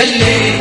يلي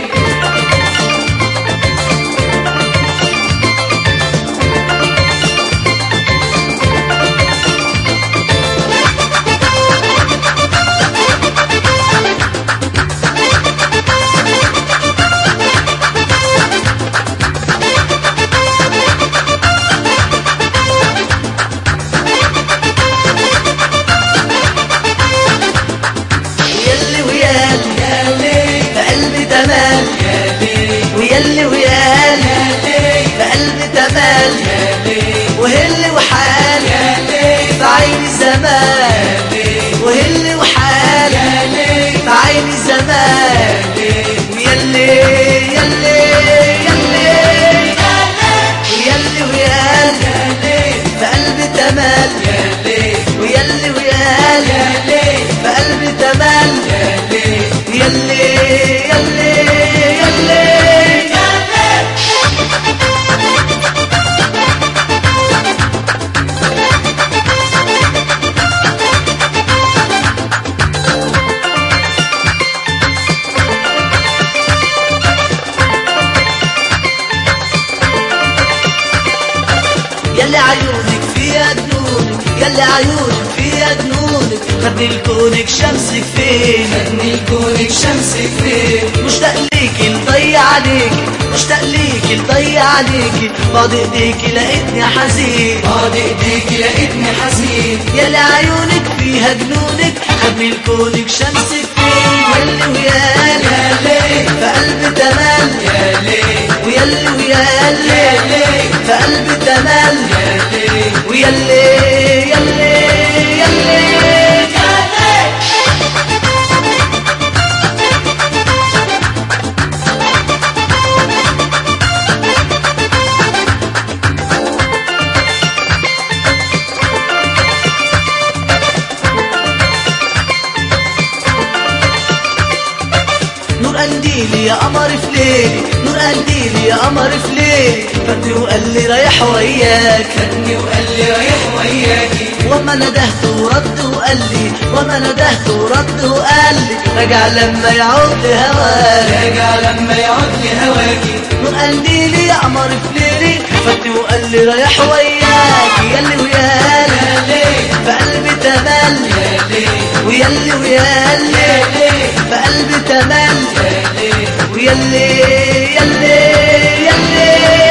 ويلي ويالي يلي بقلبي تمال يلي ويلي ويالي يلي بقلبي تمال يلي وهلي وحالي يلي في عيني زمان وهلي وحالي يلي في عيني زمان ويلي يلي يلي ويلي ويالي بقلبي تمال ويلي ويالي بقلبي تمال يلي يلي يلي يلي عيونك فيها جنونك يلي عيونك فيها جنونك خدني لكونك شمسك فين خدني كونك شمسك فين مشتاق ليكي نضيع عليكي مشتاق ليكي نضيع عليكي بعد ايديكي لقيتني حزين بعد ايديك لقيتني حزين يلي عيونك فيها جنونك خدني لكونك شمسك فين يلي ويالي يلي في قلبي تمال يلي ويلي ويالي يلي في قلبي تمال يلي ويلي يلي يلي نور قنديلي يا قمر في ليلي نور قنديلي يا قمر في ليلي فاتني وقال لي رايح وياك خدني وقال لي رايح وياكي وما ندهت ورد وقال لي وما ندهت ورد وقال لي رجع لما يعود لهواك راجع لما يعود لي هواكي نور قنديلي يا قمر في ليلي فاتني وقال لي رايح وياك يلي ويالي يلي في قلبي تمل يلي ويلي ويالي يلي في قلبي تمل يلي ويلي يلي يلي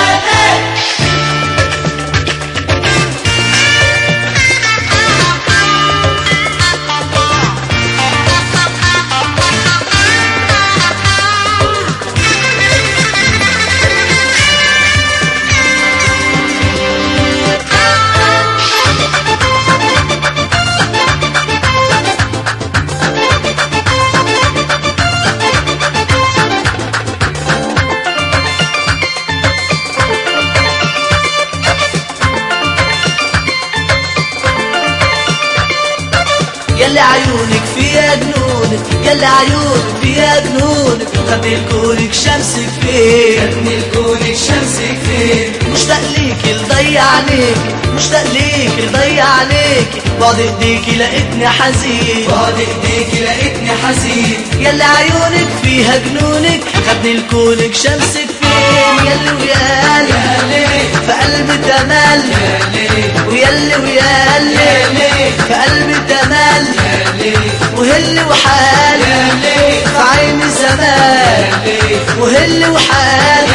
يلي عيونك فيها جنونك يلي عيونك فيها جنونك خدي لكونك شمسك فين خدني لكونك شمسك فين مشتاق ليكي لضيع عليكي مشتاق ليكي لضيع عليكي بعد ايديكي لقيتني حزين بعد ايديك لقيتني حزين يلي عيونك فيها جنونك خدني لكونك شمسك فين يلي ويالي يلي في قلبي تمل يلي ويلي ويالي يلي في قلبي تمل يلي وهلي وحالي يلي في عيني زمان يلي وهلي وحالي